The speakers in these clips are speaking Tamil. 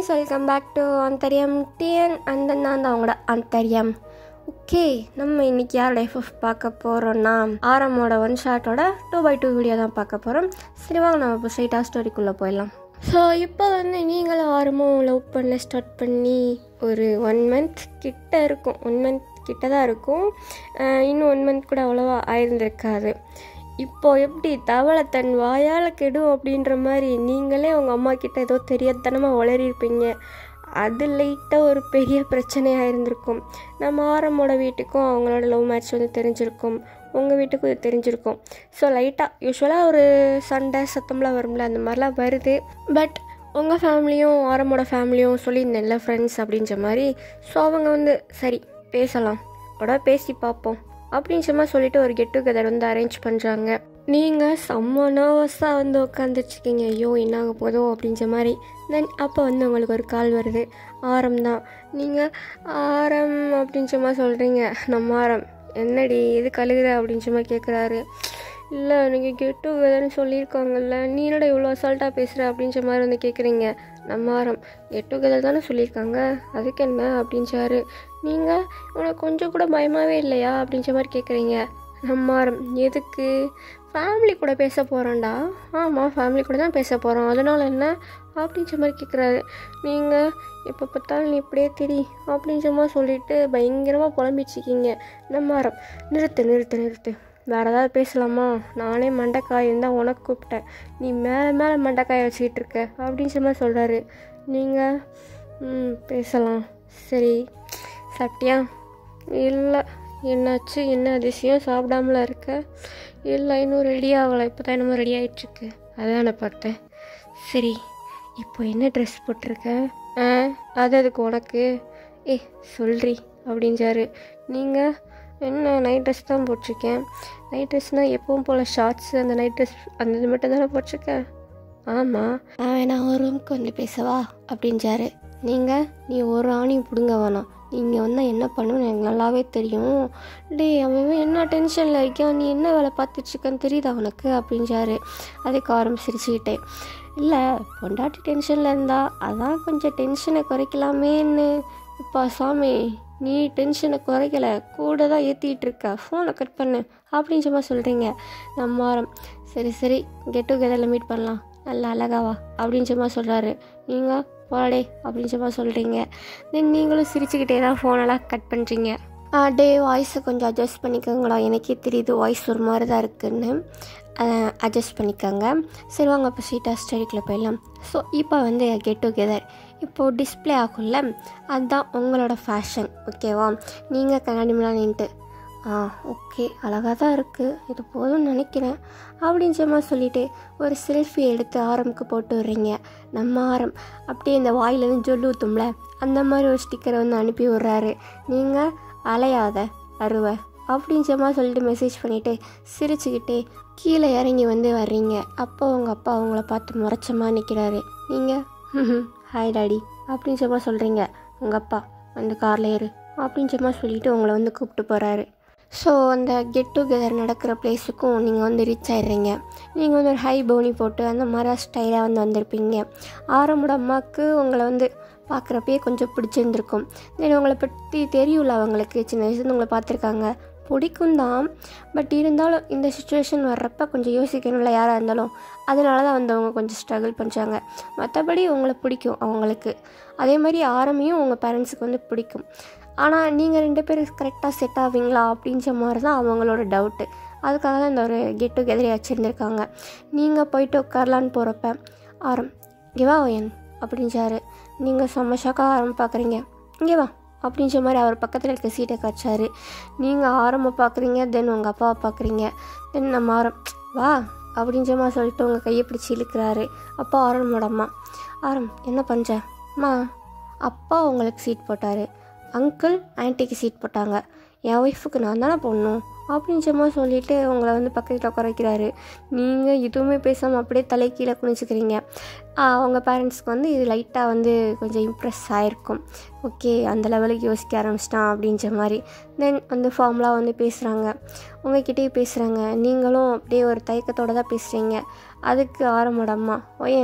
கைஸ் வெல்கம் பேக் டு அந்தரியம் டிஎன் அந்த நான் தான் அவங்களோட அந்தரியம் ஓகே நம்ம இன்னைக்கு யாரோட எஃப்எஃப் பார்க்க போகிறோம்னா ஆரமோட ஒன் ஷாட்டோட டூ பை டூ வீடியோ தான் பார்க்க போகிறோம் சரி வாங்க நம்ம இப்போ ஸ்ட்ரைட்டாக ஸ்டோரிக்குள்ளே போயிடலாம் ஸோ இப்போ வந்து நீங்களும் ஆரமும் லவ் பண்ண ஸ்டார்ட் பண்ணி ஒரு ஒன் மந்த் கிட்ட இருக்கும் ஒன் மந்த் கிட்ட தான் இருக்கும் அஹ் இன்னும் ஒன் மந்த் கூட அவ்வளோவா ஆயிருந்திருக்காது இப்போ எப்படி தவளை தன் வாயால் கெடும் அப்படின்ற மாதிரி நீங்களே உங்கள் அம்மா கிட்ட ஏதோ தெரியாதனமாக வளரியிருப்பீங்க அது லைட்டாக ஒரு பெரிய பிரச்சனையாக இருந்திருக்கும் நம்ம ஆரமோட வீட்டுக்கும் அவங்களோட லவ் மேட்ச் வந்து தெரிஞ்சிருக்கும் உங்கள் வீட்டுக்கும் இது தெரிஞ்சிருக்கும் ஸோ லைட்டாக யூஸ்வலாக ஒரு சண்டை சத்தம்லாம் வரும்ல அந்த மாதிரிலாம் வருது பட் உங்கள் ஃபேமிலியும் ஆரமோட ஃபேமிலியும் சொல்லியிருந்தேன்ல ஃப்ரெண்ட்ஸ் அப்படின்ற மாதிரி ஸோ அவங்க வந்து சரி பேசலாம் உடனே பேசி பார்ப்போம் அப்படின்ற மாதிரி சொல்லிட்டு ஒரு கெட் டுகெதர் வந்து அரேஞ்ச் பண்ணுறாங்க நீங்கள் செம்ம நர்வஸாக வந்து உட்காந்துட்ருக்கீங்க ஐயோ என்ன ஆக போதோ அப்படின்ற மாதிரி தென் அப்போ வந்து உங்களுக்கு ஒரு கால் வருது ஆரம் தான் நீங்கள் ஆரம் அப்படின்ற மாதிரி சொல்கிறீங்க நம்ம ஆரம் என்னடி இது கழுகுற அப்படின்ற மாதிரி கேட்குறாரு இல்லை நீங்கள் கெட் டுகெதர்னு சொல்லியிருக்காங்கல்ல நீ என்னடா இவ்வளோ அசால்ட்டாக பேசுகிற அப்படின்ற மாதிரி வந்து கேட்குறீங்க நம்ம ஆரம் கெட் டுகெதர் தானே சொல்லியிருக்காங்க அதுக்கு என்ன அப்படின்றாரு நீங்கள் உனக்கு கொஞ்சம் கூட பயமாகவே இல்லையா அப்படின்ற மாதிரி கேட்குறீங்க நம்ம ஆரம் எதுக்கு ஃபேமிலி கூட பேச போகிறோம்டா ஆமாம் ஃபேமிலி கூட தான் பேச போகிறோம் அதனால என்ன அப்படின்ற மாதிரி கேட்குறாரு நீங்கள் எப்போ பார்த்தாலும் நீ இப்படியே திரி அப்படின்ற மாதிரி சொல்லிட்டு பயங்கரமாக புலம்பிச்சிக்கிங்க நம்ம ஆரம் நிறுத்து நிறுத்து நிறுத்து வேறு ஏதாவது பேசலாமா நானே மண்டைக்காய் இருந்தால் உனக்கு கூப்பிட்டேன் நீ மேலே மேலே மண்டைக்காயை வச்சுக்கிட்டு இருக்க அப்படின்ற மாதிரி சொல்கிறாரு நீங்கள் ம் பேசலாம் சரி சாப்பிட்டியா இல்லை என்னாச்சு என்ன அதிசயம் சாப்பிடாமல இருக்க இல்லை இன்னும் ரெடி ஆகலை இப்போ தான் என்னமோ ரெடி ஆகிட்டுருக்கு அதான் நான் பார்த்தேன் சரி இப்போ என்ன ட்ரெஸ் போட்டிருக்க ஆ அது அதுக்கு உனக்கு ஏ சொல்றி அப்படின்றாரு நீங்கள் என்ன நைட் ட்ரெஸ் தான் போட்டிருக்கேன் நைட் ட்ரெஸ்னால் எப்பவும் போல் ஷார்ட்ஸ் அந்த நைட் ட்ரெஸ் அந்த இது மட்டும் தானே போட்டிருக்கேன் ஆமாம் அவன் நான் ஒரு ரூமுக்கு வந்து பேசவா அப்படின்றாரு நீங்கள் நீ ஒரு ஆணையும் பிடுங்க வேணாம் நீங்கள் வந்தால் என்ன பண்ணுன்னு எனக்கு நல்லாவே தெரியும் டேய் அவன் என்ன டென்ஷனில் இருக்கான் நீ என்ன வேலை பார்த்துட்ருக்கன்னு தெரியுதா அவனுக்கு அப்படின்றாரு அதுக்கு ஆரம்பிச்சிருச்சுக்கிட்டே இல்லை பொண்டாட்டி டென்ஷனில் இருந்தா அதான் கொஞ்சம் டென்ஷனை குறைக்கலாமேன்னு இப்போ சாமி நீ டென்ஷனை குறைக்கல கூட தான் ஏற்றிட்டு இருக்க ஃபோனை கட் பண்ணு அப்படின்ற மாதிரி சொல்கிறீங்க நம்ம ஆரம் சரி சரி கெட் டுகெதரில் மீட் பண்ணலாம் நல்லா அழகாவா அப்படின்ற மாதிரி சொல்கிறாரு நீங்கள் போடே அப்படின்ற மாதிரி சொல்கிறீங்க தென் நீங்களும் சிரிச்சுக்கிட்டே தான் ஃபோனெல்லாம் கட் பண்ணுறீங்க டே வாய்ஸை கொஞ்சம் அட்ஜஸ்ட் பண்ணிக்கோங்களா எனக்கே தெரியுது வாய்ஸ் ஒரு மாதிரி தான் இருக்குன்னு அட்ஜஸ்ட் பண்ணிக்கோங்க சரி வாங்க இப்போ ஸ்வீட்டாக ஸ்டடிக்கில் போயிடலாம் ஸோ இப்போ வந்து கெட் டுகெதர் இப்போது டிஸ்பிளே ஆகும்ல அதுதான் உங்களோட ஃபேஷன் ஓகேவா நீங்கள் கண்ணாடி முன்னாடி நின்ட்டு ஆ ஓகே அழகாக தான் இருக்குது இது போதும்னு நினைக்கிறேன் அப்படின்ற மாதிரி சொல்லிவிட்டு ஒரு செல்ஃபி எடுத்து ஆரம்க்கு போட்டு விட்றீங்க நம்ம ஆரம் அப்படியே இந்த வாயிலேருந்து ஜொல்லு ஊற்றும்ல அந்த மாதிரி ஒரு ஸ்டிக்கரை வந்து அனுப்பி விட்றாரு நீங்கள் அலையாத அருவை அப்படின்ற மாதிரி சொல்லிட்டு மெசேஜ் பண்ணிவிட்டு சிரிச்சுக்கிட்டே கீழே இறங்கி வந்து வர்றீங்க அப்போ உங்கள் அப்பா அவங்கள பார்த்து முறைச்ச மாதிரி நிற்கிறாரு நீங்கள் ஹாய் டாடி அப்படின்ற மாதிரி சொல்கிறீங்க உங்கள் அப்பா அந்த காரில் ஏறு அப்படின்ற மாதிரி சொல்லிட்டு உங்களை வந்து கூப்பிட்டு போகிறாரு ஸோ அந்த கெட் டுகெதர் நடக்கிற பிளேஸுக்கும் நீங்கள் வந்து ரீச் ஆயிடுறீங்க நீங்கள் வந்து ஒரு ஹை பவுனி போட்டு அந்த மாதிரி ஸ்டைலாக வந்து வந்திருப்பீங்க ஆரம்போட அம்மாவுக்கு உங்களை வந்து பார்க்குறப்பயே கொஞ்சம் பிடிச்சிருந்துருக்கும் தென் உங்களை பற்றி தெரியும்ல அவங்களுக்கு சின்ன வயசுலேருந்து உங்களை பார்த்துருக்காங்க பிடிக்கும் தான் பட் இருந்தாலும் இந்த சுச்சுவேஷன் வர்றப்ப கொஞ்சம் யோசிக்கணும்ல யாராக இருந்தாலும் அதனால தான் வந்து அவங்க கொஞ்சம் ஸ்ட்ரகிள் பண்ணுறாங்க மற்றபடி உங்களை பிடிக்கும் அவங்களுக்கு அதே மாதிரி ஆரம்பியும் உங்கள் பேரண்ட்ஸுக்கு வந்து பிடிக்கும் ஆனால் நீங்கள் ரெண்டு பேரும் கரெக்டாக செட் ஆவீங்களா அப்படின்ற மாதிரி தான் அவங்களோட டவுட்டு அதுக்காக தான் இந்த ஒரு கெட் டுகெதரே வச்சுருந்துருக்காங்க நீங்கள் போயிட்டு உட்காரலான்னு போகிறப்ப ஆரம் இங்கே வா ஒயன் அப்படின்றாரு நீங்கள் செம்ம ஷாக்காக ஆரம்பம் பார்க்குறீங்க இங்கே வா அப்படின்ற மாதிரி அவர் பக்கத்தில் இருக்க சீட்டை காய்ச்சாரு நீங்கள் ஆரம்பம் பார்க்குறீங்க தென் உங்கள் அப்பாவை பார்க்குறீங்க தென் நம்ம ஆரம் வா அப்படின்ற மாதிரி சொல்லிட்டு உங்கள் கையை பிடிச்சி இழுக்கிறாரு அப்பா ஆரம்போட அம்மா ஆரம் என்ன பண்ணுற அம்மா அப்பா உங்களுக்கு சீட் போட்டார் அங்கிள் ஆன்ட்டிக்கு சீட் போட்டாங்க என் ஒய்ஃபுக்கு நான் தானே போடணும் அப்படின்ற மாதிரி சொல்லிட்டு உங்களை வந்து பக்கத்தில் உட்கார வைக்கிறாரு நீங்கள் எதுவுமே பேசாமல் அப்படியே தலை கீழே குனிச்சுக்கிறீங்க அவங்க பேரண்ட்ஸ்க்கு வந்து இது லைட்டாக வந்து கொஞ்சம் இம்ப்ரெஸ் ஆகிருக்கும் ஓகே அந்த லெவலுக்கு யோசிக்க ஆரம்பிச்சிட்டான் அப்படின்ற மாதிரி தென் வந்து ஃபார்ம்லாம் வந்து பேசுகிறாங்க உங்ககிட்டயே பேசுகிறாங்க நீங்களும் அப்படியே ஒரு தயக்கத்தோடு தான் பேசுகிறீங்க அதுக்கு ஆரம்போட அம்மா ஒயன்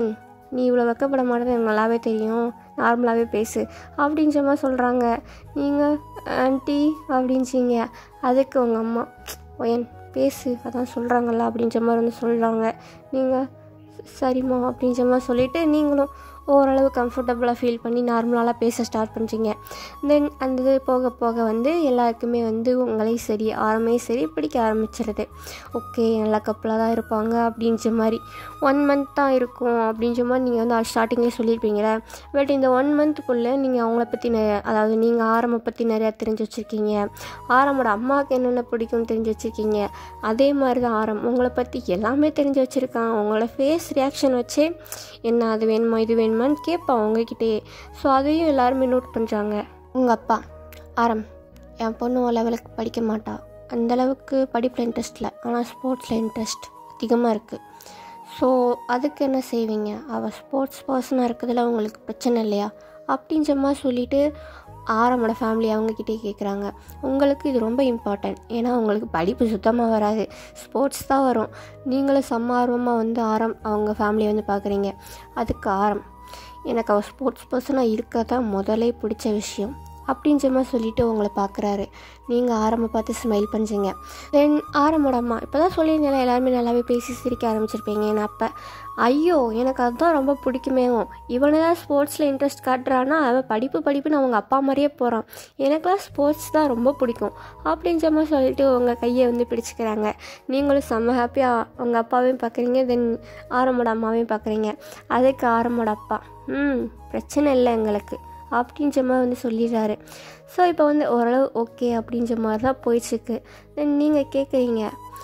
நீ இவ்வளோ வெக்கப்பட மாட்டேன்னு எனக்கு நல்லாவே தெரியும் நார்மலாகவே பேசு அப்படின்ற மாதிரி சொல்கிறாங்க நீங்கள் ஆன்ட்டி அப்படின்ச்சிங்க அதுக்கு உங்கள் அம்மா ஒயன் பேசு அதான் சொல்கிறாங்கல்ல அப்படின்ற மாதிரி வந்து சொல்கிறாங்க நீங்கள் சரிம்மா அப்படின்ற மாதிரி சொல்லிவிட்டு நீங்களும் ஓரளவு கம்ஃபர்டபுளாக ஃபீல் பண்ணி நார்மலாக பேச ஸ்டார்ட் பண்ணுறீங்க தென் அந்த இது போக போக வந்து எல்லாருக்குமே வந்து உங்களே சரி ஆரமே சரி பிடிக்க ஆரம்பிச்சிருது ஓகே நல்ல கப்பலாக தான் இருப்பாங்க அப்படின்ற மாதிரி ஒன் மந்த் தான் இருக்கும் அப்படின்ற மாதிரி நீங்கள் வந்து ஸ்டார்டிங்லேயே சொல்லியிருப்பீங்களே பட் இந்த ஒன் மந்த்துக்குள்ளே நீங்கள் அவங்கள பற்றி நிறைய அதாவது நீங்கள் ஆரம்பை பற்றி நிறையா தெரிஞ்சு வச்சுருக்கீங்க ஆரமோட அம்மாவுக்கு என்னென்ன பிடிக்கும்னு தெரிஞ்சு வச்சுருக்கீங்க அதே மாதிரி தான் ஆரம் உங்களை பற்றி எல்லாமே தெரிஞ்சு வச்சுருக்கான் உங்களோட ஃபேஸ் ரியாக்ஷன் வச்சே என்ன அது வேணுமா இது வேணுமான்னு கேட்பான் உங்ககிட்டயே ஸோ அதையும் எல்லாருமே நோட் பண்ணுறாங்க உங்கள் அப்பா ஆரம் என் பொண்ணு உன் லெவலுக்கு படிக்க மாட்டா அந்தளவுக்கு படிப்பில் இன்ட்ரெஸ்ட் இல்லை ஆனால் ஸ்போர்ட்ஸில் இன்ட்ரெஸ்ட் அதிகமாக இருக்குது ஸோ அதுக்கு என்ன செய்வீங்க அவள் ஸ்போர்ட்ஸ் பர்சனாக இருக்கிறதுல உங்களுக்கு பிரச்சனை இல்லையா அப்படின்ற மாதிரி சொல்லிவிட்டு ஆரமோட ஃபேமிலி அவங்கக்கிட்டே கேட்குறாங்க உங்களுக்கு இது ரொம்ப இம்பார்ட்டன்ட் ஏன்னா உங்களுக்கு படிப்பு சுத்தமாக வராது ஸ்போர்ட்ஸ் தான் வரும் நீங்களும் செம்ம ஆர்வமாக வந்து ஆரம் அவங்க ஃபேமிலியை வந்து பார்க்குறீங்க அதுக்கு ஆரம் எனக்கு அவள் ஸ்போர்ட்ஸ் பர்சனாக இருக்க தான் முதலே பிடிச்ச விஷயம் அப்படின்ற மாதிரி சொல்லிட்டு உங்களை பார்க்குறாரு நீங்கள் ஆரம்ப பார்த்து ஸ்மைல் பண்ணுறீங்க தென் ஆரம்போட அம்மா இப்போ தான் சொல்லியிருந்தேன் எல்லாருமே நல்லாவே பேசி சிரிக்க ஆரம்பிச்சிருப்பீங்க ஏன்னா அப்போ ஐயோ எனக்கு அதுதான் ரொம்ப பிடிக்குமே இவனை தான் ஸ்போர்ட்ஸில் இன்ட்ரெஸ்ட் காட்டுறான்னா அவன் படிப்பு படிப்புன்னு அவங்க அப்பா மாதிரியே போகிறான் எனக்குலாம் ஸ்போர்ட்ஸ் தான் ரொம்ப பிடிக்கும் அப்படின்ற மாதிரி சொல்லிட்டு உங்கள் கையை வந்து பிடிச்சிக்கிறாங்க நீங்களும் செம்ம ஹாப்பியாக உங்கள் அப்பாவையும் பார்க்குறீங்க தென் ஆரம்போட அம்மாவையும் பார்க்குறீங்க அதுக்கு ஆரம்போட அப்பா ம் பிரச்சனை இல்லை எங்களுக்கு அப்படின்ற மாதிரி வந்து சொல்லிடுறாரு ஸோ இப்போ வந்து ஓரளவு ஓகே அப்படின்ற மாதிரி தான் போயிட்டுருக்கு தென் நீங்கள் கேட்குறீங்க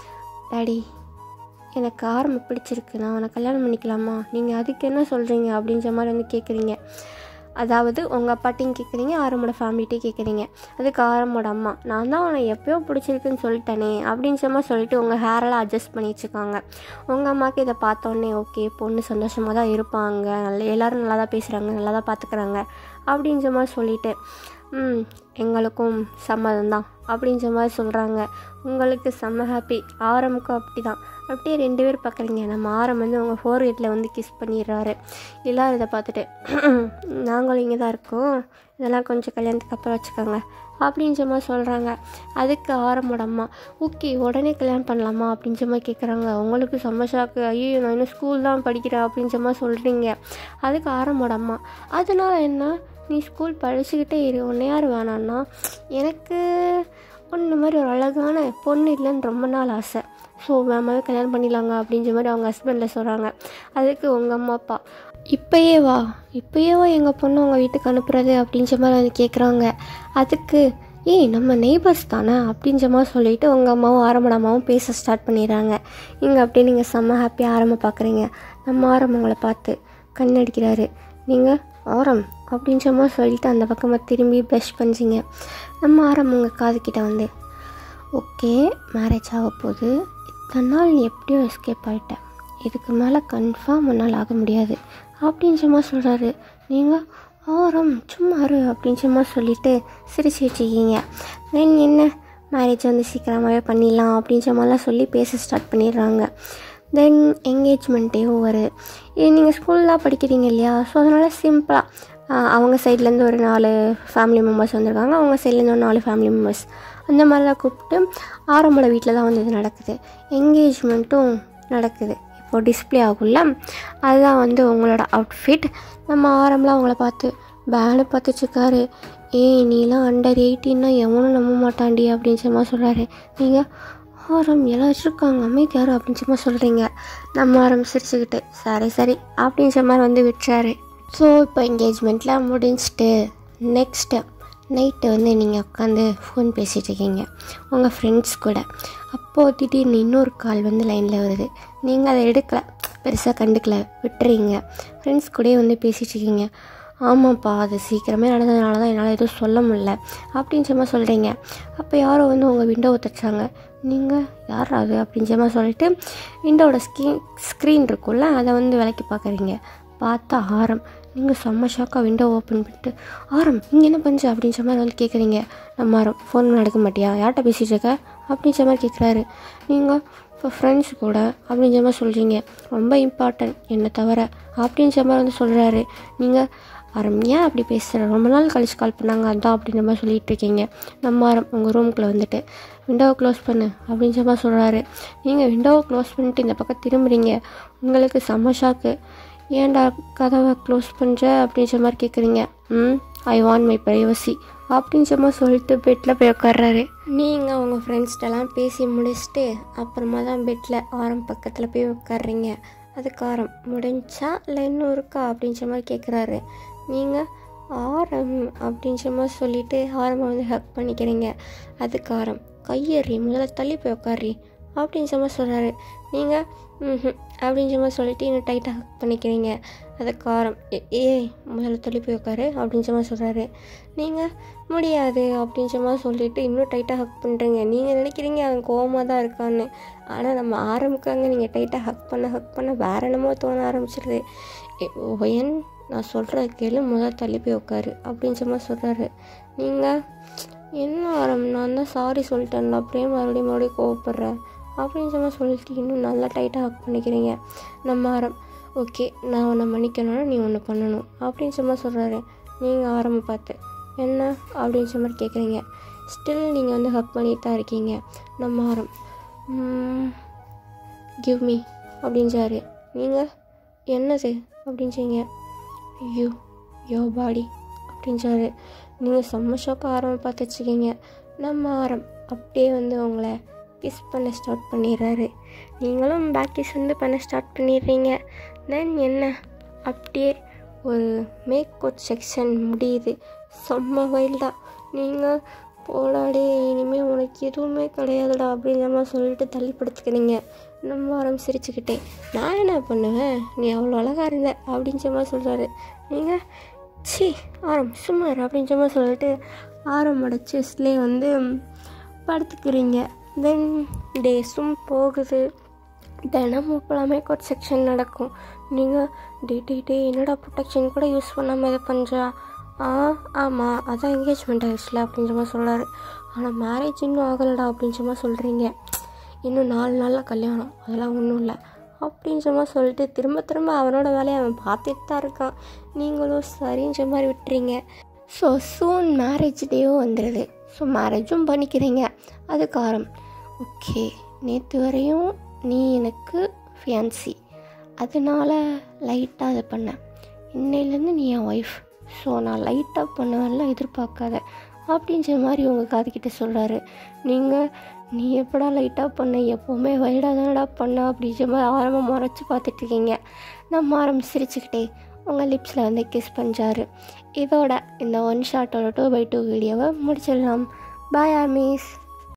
டாடி எனக்கு ஆரம்பம் பிடிச்சிருக்கு நான் அவனை கல்யாணம் பண்ணிக்கலாமா நீங்கள் அதுக்கு என்ன சொல்கிறீங்க அப்படின்ற மாதிரி வந்து கேட்குறீங்க அதாவது உங்கள் அப்பாட்டையும் கேட்குறீங்க ஆரம்போட ஃபேமிலிட்டையும் கேட்குறீங்க அதுக்கு ஆரம்போட அம்மா நான் தான் அவனை எப்பயோ பிடிச்சிருக்குன்னு சொல்லிட்டேனே அப்படின்ற மாதிரி சொல்லிட்டு உங்கள் ஹேரெல்லாம் அட்ஜஸ்ட் பண்ணி வச்சுக்காங்க உங்கள் அம்மாவுக்கு இதை பார்த்தோன்னே ஓகே பொண்ணு சந்தோஷமாக தான் இருப்பாங்க நல்ல எல்லோரும் நல்லா தான் பேசுகிறாங்க நல்லா தான் பார்த்துக்குறாங்க அப்படின்ற மாதிரி சொல்லிட்டு ம் எங்களுக்கும் சம்மதம் தான் அப்படின்ற மாதிரி சொல்கிறாங்க உங்களுக்கு செம்ம ஹாப்பி ஆரமுக்கும் அப்படி தான் அப்படியே ரெண்டு பேர் பார்க்குறீங்க நம்ம ஆரம் வந்து உங்கள் ஃபோர் எயிட்டில் வந்து கிஸ் பண்ணிடுறாரு எல்லோரும் இதை பார்த்துட்டு நாங்களும் இங்கே தான் இருக்கோம் இதெல்லாம் கொஞ்சம் கல்யாணத்துக்கு அப்புறம் வச்சுக்கோங்க அப்படின்ற மாதிரி சொல்கிறாங்க அதுக்கு ஆரம்போட அம்மா ஓகே உடனே கல்யாணம் பண்ணலாமா அப்படின்ற மாதிரி கேட்குறாங்க உங்களுக்கு செம்ம ஷாக்கு ஐயோ நான் இன்னும் ஸ்கூல் தான் படிக்கிறேன் அப்படின்ற மாதிரி சொல்கிறீங்க அதுக்கு ஆரம்போட அம்மா அதனால் என்ன நீ ஸ்கூல் படிச்சுக்கிட்டே இரு ஒன்று யார் வேணான்னா எனக்கு ஒன்று மாதிரி ஒரு அழகான பொண்ணு இல்லைன்னு ரொம்ப நாள் ஆசை ஸோ வேமாவே கல்யாணம் பண்ணிடலாங்க அப்படின்ற மாதிரி அவங்க ஹஸ்பண்டில் சொல்கிறாங்க அதுக்கு உங்கள் அம்மா அப்பா இப்போயே வா இப்போயே வா எங்கள் பொண்ணு உங்கள் வீட்டுக்கு அனுப்புறது அப்படின்ற மாதிரி வந்து கேட்குறாங்க அதுக்கு ஏய் நம்ம நெய்பர்ஸ் தானே அப்படின்ற மாதிரி சொல்லிவிட்டு உங்கள் அம்மாவும் ஆரம்பட அம்மாவும் பேச ஸ்டார்ட் பண்ணிடுறாங்க இங்கே அப்படியே நீங்கள் செம்ம ஹாப்பியாக ஆரம்ப பார்க்குறீங்க நம்ம ஆரம் உங்களை பார்த்து கண்ணடிக்கிறாரு நீங்கள் ஆரம் அப்படின்ற மாதிரி சொல்லிட்டு அந்த பக்கமாக திரும்பி ப்ரஷ் பண்ணுறீங்க நம்ம ஆரம் உங்கள் காதுக்கிட்ட வந்து ஓகே மேரேஜ் ஆக போகுது இத்தனை நாள் நீ எப்படியோ எஸ்கேப் ஆகிட்ட இதுக்கு மேலே கன்ஃபார்ம் உன்னால் ஆக முடியாது அப்படின்ற மாதிரி சொல்கிறாரு நீங்கள் ஆரம் சும்மா இரு அப்படின்ற மாதிரி சொல்லிவிட்டு சிரிச்சிட்டு இருக்கீங்க தென் என்ன மேரேஜ் வந்து சீக்கிரமாகவே பண்ணிடலாம் அப்படின்ற மாதிரிலாம் சொல்லி பேச ஸ்டார்ட் பண்ணிடுறாங்க தென் என்கேஜ்மெண்ட்டேவும் வருது இது நீங்கள் ஸ்கூல்லாம் படிக்கிறீங்க இல்லையா ஸோ அதனால் சிம்பிளாக அவங்க சைட்லேருந்து ஒரு நாலு ஃபேமிலி மெம்பர்ஸ் வந்திருக்காங்க அவங்க சைட்லேருந்து ஒரு நாலு ஃபேமிலி மெம்பர்ஸ் அந்த மாதிரிலாம் கூப்பிட்டு ஆரம்போட வீட்டில் தான் வந்து இது நடக்குது என்கேஜ்மெண்ட்டும் நடக்குது இப்போ டிஸ்பிளே ஆகும்ல அதுதான் வந்து உங்களோட அவுட்ஃபிட் நம்ம ஆரம்பலாம் அவங்கள பார்த்து பேனு பார்த்துட்ருக்காரு ஏய் நீலாம் அண்டர் எயிட்டின்னா எவனும் நம்ப மாட்டாண்டி அப்படின்ற மாதிரி சொல்கிறாரு நீங்கள் ஆரம் எல்லாம் வச்சுருக்காங்க அமைதியாரு அப்படின்ற மாதிரி சொல்கிறீங்க நம்ம ஆரம் சிரிச்சுக்கிட்டு சரி சரி அப்படின்ற மாதிரி வந்து விட்டுறாரு ஸோ இப்போ என்கேஜ்மெண்ட்டில் முடிஞ்சிட்டு நெக்ஸ்ட்டு நைட்டு வந்து நீங்கள் உட்காந்து ஃபோன் பேசிகிட்டு இருக்கீங்க உங்கள் ஃப்ரெண்ட்ஸ் கூட அப்போது திடீர்னு இன்னொரு கால் வந்து லைனில் வருது நீங்கள் அதை எடுக்கலை பெருசாக கண்டுக்கல விட்டுறீங்க ஃப்ரெண்ட்ஸ் கூடயே வந்து பேசிகிட்டு இருக்கீங்க ஆமாப்பா அது சீக்கிரமே நடந்ததுனால தான் என்னால் எதுவும் சொல்ல முடியல அப்படின்ற மாதிரி சொல்கிறீங்க அப்போ யாரோ வந்து உங்கள் விண்டோவை தச்சாங்க நீங்கள் யார் அது அப்படின்ற மாதிரி சொல்லிட்டு விண்டோவோட ஸ்க்ரீன் ஸ்க்ரீன் இருக்கும்ல அதை வந்து விலைக்கு பார்க்குறீங்க பார்த்தா ஆரம் நீங்கள் செம்ம ஷாக்காக விண்டோ ஓப்பன் பண்ணிட்டு ஆரம் இங்கே என்ன பண்ணுச்சு அப்படின்ற மாதிரி வந்து கேட்குறீங்க நம்ம ஆரம் ஃபோன் எடுக்க மாட்டியா யார்கிட்ட பேசிகிட்டு இருக்க அப்படின்ற மாதிரி கேட்குறாரு நீங்கள் இப்போ ஃப்ரெண்ட்ஸ் கூட அப்படின்ற மாதிரி சொல்கிறீங்க ரொம்ப இம்பார்ட்டன்ட் என்னை தவிர அப்படின்ற மாதிரி வந்து சொல்கிறாரு நீங்கள் ஆரம் ஏன் அப்படி பேசுகிற ரொம்ப நாள் கழிச்சு கால் பண்ணாங்க அதான் அப்படின்ற மாதிரி சொல்லிட்டு இருக்கீங்க நம்ம ஆரம் உங்கள் ரூமுக்குள்ளே வந்துட்டு விண்டோவை க்ளோஸ் பண்ணு அப்படின்ற மாதிரி சொல்கிறாரு நீங்கள் விண்டோவை க்ளோஸ் பண்ணிட்டு இந்த பக்கம் திரும்புறீங்க உங்களுக்கு செம்ம ஷாக்கு ஏன்டா கதவை க்ளோஸ் பண்ணுற அப்படின்ற மாதிரி கேட்குறீங்க ம் ஐ வாண்ட் மை ப்ரைவசி அப்படின்ற மாதிரி சொல்லிட்டு பெட்டில் போய் உட்கார்றாரு நீங்கள் உங்கள் ஃப்ரெண்ட்ஸ்டெல்லாம் பேசி முடிச்சுட்டு அப்புறமா தான் பெட்டில் ஆரம் பக்கத்தில் போய் உட்கார்றீங்க அதுக்கு ஆரம் முடிஞ்சா இல்லை இன்னும் இருக்கா அப்படின்ற மாதிரி கேட்குறாரு நீங்கள் ஆரம் அப்படின்ற மாதிரி சொல்லிட்டு ஆரம்பை வந்து ஹக் பண்ணிக்கிறீங்க அதுக்கு ஆரம் கையறி முதல்ல தள்ளி போய் உட்காரி அப்படின்ற மாதிரி சொல்கிறாரு நீங்கள் ம் அப்படின்ற மாதிரி சொல்லிட்டு இன்னும் டைட்டாக ஹக் பண்ணிக்கிறீங்க அதுக்கு ஆரம் ஏய் முதல்ல தள்ளி போய் உட்காரு அப்படின்ற மாதிரி சொல்கிறாரு நீங்கள் முடியாது அப்படின்ற மாதிரி சொல்லிட்டு இன்னும் டைட்டாக ஹக் பண்ணுறீங்க நீங்கள் நினைக்கிறீங்க அவன் கோவமாக தான் இருக்கான்னு ஆனால் நம்ம ஆரம்பிக்காங்க நீங்கள் டைட்டாக ஹக் பண்ண ஹக் பண்ண வேற என்னமோ தோண ஆரம்பிச்சிருது ஒயன் நான் சொல்கிற கேளு முதல்ல தள்ளி போய் உட்காரு அப்படின்ற மாதிரி சொல்கிறாரு நீங்கள் என்ன ஆரம் நான் தான் சாரி சொல்லிட்டேன்ல அப்படியே மறுபடியும் மறுபடியும் கோவப்படுறேன் அப்படின்ற மாதிரி சொல்லிட்டு இன்னும் நல்லா டைட்டாக ஹக் பண்ணிக்கிறீங்க நம்ம ஆரம் ஓகே நான் உன்னை மன்னிக்கணும்னா நீ ஒன்று பண்ணணும் அப்படின்ற மாதிரி சொல்கிறாரு நீங்கள் ஆரம்ப பார்த்து என்ன அப்படின்ற மாதிரி கேட்குறீங்க ஸ்டில் நீங்கள் வந்து ஹக் பண்ணிட்டு தான் இருக்கீங்க நம்ம ஆரம் கிவ் மீ அப்படின்றாரு நீங்கள் என்னது அப்படின்றீங்க யூ யோ பாடி அப்படின்றாரு நீங்கள் செம்ம ஷாக்காக ஆரம் பார்த்து வச்சுக்கீங்க நம்ம ஆரம் அப்படியே வந்து உங்களை கிஸ் பண்ண ஸ்டார்ட் பண்ணிடுறாரு நீங்களும் பேக் கிஸ் வந்து பண்ண ஸ்டார்ட் பண்ணிடுறீங்க தென் என்ன அப்படியே ஒரு மேக் அவுட் செக்ஷன் முடியுது செம்ம வைல்டாக நீங்கள் போடாடே இனிமேல் உனக்கு எதுவுமே கிடையாதுடா அப்படிங்கிற மாதிரி சொல்லிட்டு தள்ளி படுத்துக்கிறீங்க நம்ம வாரம் சிரிச்சுக்கிட்டே நான் என்ன பண்ணுவேன் நீ அவ்வளோ அழகாக இருந்த அப்படின்ற மாதிரி சொல்கிறாரு நீங்கள் சி ஆரம் சும்மார் அப்படின்ற மாதிரி சொல்லிட்டு ஆரமோட செஸ்ட்லேயே வந்து படுத்துக்கிறீங்க தென் டேஸும் போகுது தினமும் இப்போலாமே ஒரு செக்ஷன் நடக்கும் நீங்கள் டே டே டே என்னடா ப்ரொடெக்ஷன் கூட யூஸ் பண்ணாமல் இதை பண்ணுறா ஆ ஆமாம் அதான் என்கேஜ்மெண்ட் ஆகிடுச்சுல அப்படின்ற மாதிரி சொல்கிறாரு ஆனால் மேரேஜ் இன்னும் ஆகலடா அப்படின்ற மாதிரி சொல்கிறீங்க இன்னும் நாலு நாளில் கல்யாணம் அதெல்லாம் ஒன்றும் இல்லை அப்படின்ற மாதிரி சொல்லிட்டு திரும்ப திரும்ப அவனோட வேலையை அவன் பார்த்துட்டு தான் இருக்கான் நீங்களும் சரின்ற மாதிரி விட்டுறீங்க ஸோ சூன் மேரேஜ் டேவும் வந்துடுது ஸோ மேரேஜும் பண்ணிக்கிறீங்க அதுக்கு ஆரம் ஓகே நேற்று வரையும் நீ எனக்கு ஃபியான்சி அதனால் லைட்டாக அதை பண்ணேன் இன்னையிலேருந்து நீ என் ஒய்ஃப் ஸோ நான் லைட்டாக பண்ணுவேன்லாம் எதிர்பார்க்காத அப்படின்ற மாதிரி உங்கள் காதுகிட்ட சொல்கிறாரு நீங்கள் நீ எப்படா லைட்டாக பண்ண எப்போவுமே வைல்டாக தானடா பண்ண அப்படின்ற மாதிரி ஆரம்பம் முறைச்சி பார்த்துட்ருக்கீங்க நம்ம ஆரம்பம் சிரிச்சுக்கிட்டே உங்கள் லிப்ஸில் வந்து கிஸ் பண்ணுறாரு இதோட இந்த ஒன் ஷாட்டோட டூ பை டூ வீடியோவை முடிச்சிடலாம் பாய் ஆமீஸ்